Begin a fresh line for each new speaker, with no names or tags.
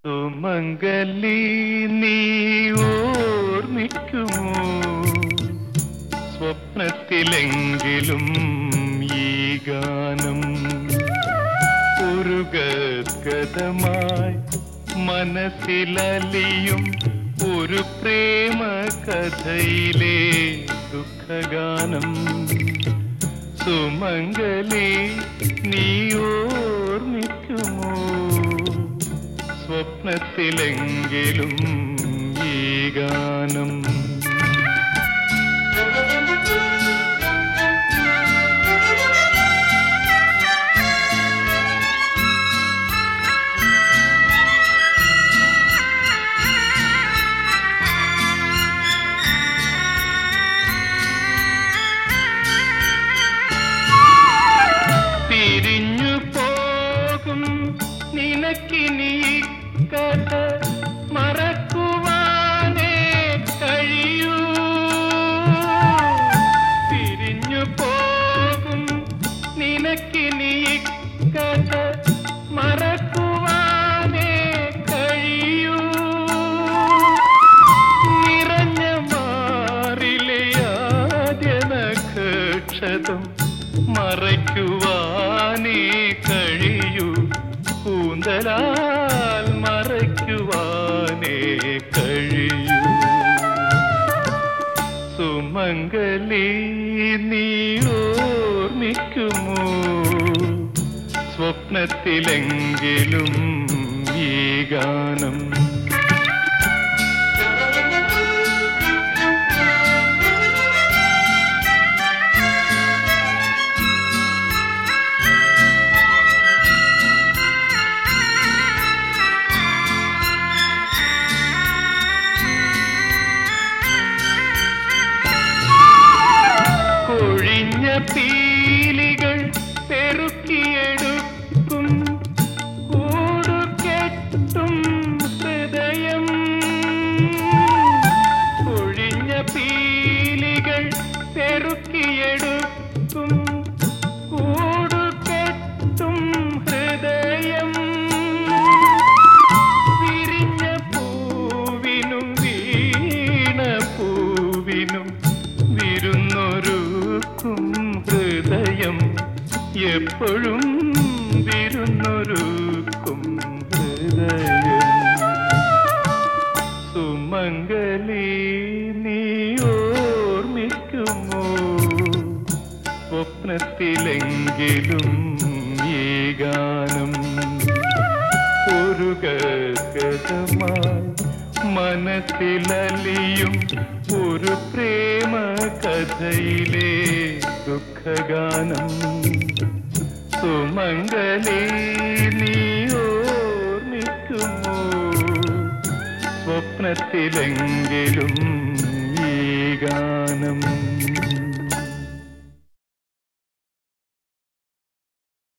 സുമംഗലി നീ ഓർമ്മിക്കുമോ സ്വപ്നത്തിലെങ്കിലും ഈ ഗാനം ഒരു ഗദ്ഗതമായി മനസ്സിലലിയും ഒരു പ്രേമ കഥയിലെ ദുഃഖഗാനം സുമംഗലി നീ ഓർമ്മിക്കുമോ സ്വപ്നത്തിലെങ്കിലും ഈ ഗാനം പിരിഞ്ഞു പോകും നിനക്കിനി ഈ കഥ മറക്കുവാനേ കഴിയൂ പിരിഞ്ഞു പോകും നിനക്കിനി ഈ കഥ മറക്കുവാനേ കഴിയൂ നിറഞ്ഞ മാറിലെ ആദ്യ നക്ഷതം മറയ്ക്കുവാനേ കഴിയൂ കൂന്തലാൽ മറയ്ക്കുവാനേ കഴിയൂ സുമംഗലി നീ ഓർമ്മിക്കുമോ സ്വപ്നത്തിലെങ്കിലും ഈ ഗാനം കൊഴിഞ്ഞ പീലികൾ പെറുക്കിയെടുക്കും കൂടുകെട്ടും ഹൃദയം കൊഴിഞ്ഞ പീലികൾ പെറുക്കിയെടുക്കും കൂടുകെട്ടും ഹൃദയം വിരിഞ്ഞ പൂവിനും വീണ പൂവിനും വിരുന്നൊരുക്കും ഹൃദയം എപ്പോഴും വിരുന്നൊരുക്കും ഹൃദയം സുമംഗലി നീ ഓർമ്മിക്കുമോ സ്വപ്നത്തിലെങ്കിലും ഈ ഗാനം ഒരു ഗദ്ഗതമായി മനസ്സിലലിയും ഒരു പ്രേമ കഥയിലെ ദുഃഖഗാനം സുമംഗലി നീ ഓർമ്മിക്കുമോ സ്വപ്നത്തിലെങ്കിലും ഈ ഗാനം